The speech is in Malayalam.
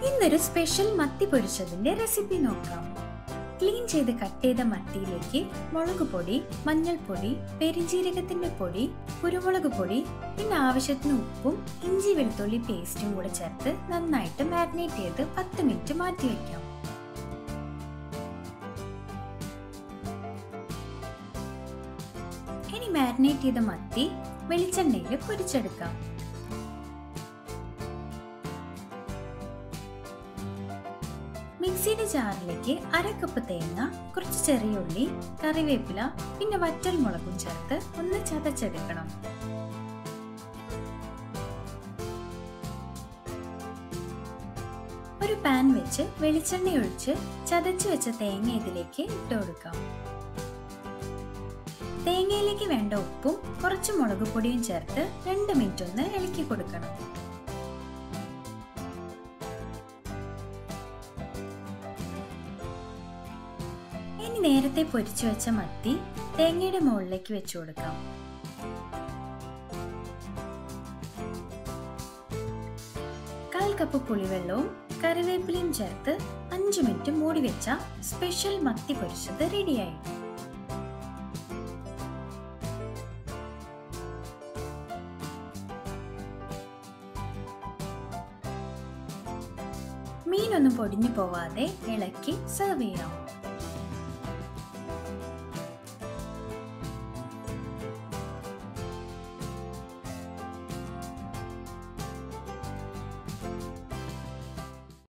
ഇന്നൊരു സ്പെഷ്യൽ മത്തി പൊരിച്ചതിന്റെ റെസിപ്പി നോക്കാം ക്ലീൻ ചെയ്ത് കട്ട് ചെയ്ത മത്തിയിലേക്ക് മുളക് പൊടി മഞ്ഞൾപ്പൊടി പെരിഞ്ജീരകത്തിന്റെ പൊടി കുരുമുളക് പൊടി പിന്നെ ആവശ്യത്തിന് ഉപ്പും ഇഞ്ചി വെളുത്തുള്ളി പേസ്റ്റും കൂടെ ചേർത്ത് നന്നായിട്ട് മാരിനേറ്റ് ചെയ്ത് പത്ത് മിനിറ്റ് മാറ്റി വെക്കാം ഇനി മാരിനേറ്റ് ചെയ്ത മത്തി വെളിച്ചെണ്ണയിൽ പൊരിച്ചെടുക്കാം മിക്സിയുടെ ജാറിലേക്ക് അര കപ്പ് തേങ്ങ കുറച്ച് ചെറിയ ഉള്ളി കറിവേപ്പില പിന്നെ വറ്റൽ മുളകും ചേർത്ത് ഒന്ന് ചതച്ചെടുക്കണം ഒരു പാൻ വെച്ച് വെളിച്ചെണ്ണ ഒഴിച്ച് ചതച്ചു വെച്ച തേങ്ങ ഇതിലേക്ക് ഇട്ട് കൊടുക്കാം തേങ്ങയിലേക്ക് വേണ്ട ഉപ്പും കുറച്ച് മുളക് പൊടിയും ചേർത്ത് രണ്ട് മിനിറ്റ് ഒന്ന് ഇളക്കി കൊടുക്കണം ഇനി നേരത്തെ പൊരിച്ചു വെച്ച മത്തി തേങ്ങയുടെ മുകളിലേക്ക് വെച്ചു കൊടുക്കാം കാൽ കപ്പ് പുളിവെള്ളവും കറിവേപ്പിലയും ചേർത്ത് അഞ്ചു മിനിറ്റ് മൂടി വെച്ച സ്പെഷ്യൽ മത്തി പൊരിച്ചത് റെഡിയായി മീനൊന്നും പൊടിഞ്ഞു പോവാതെ ഇളക്കി സെർവ് ചെയ്യാം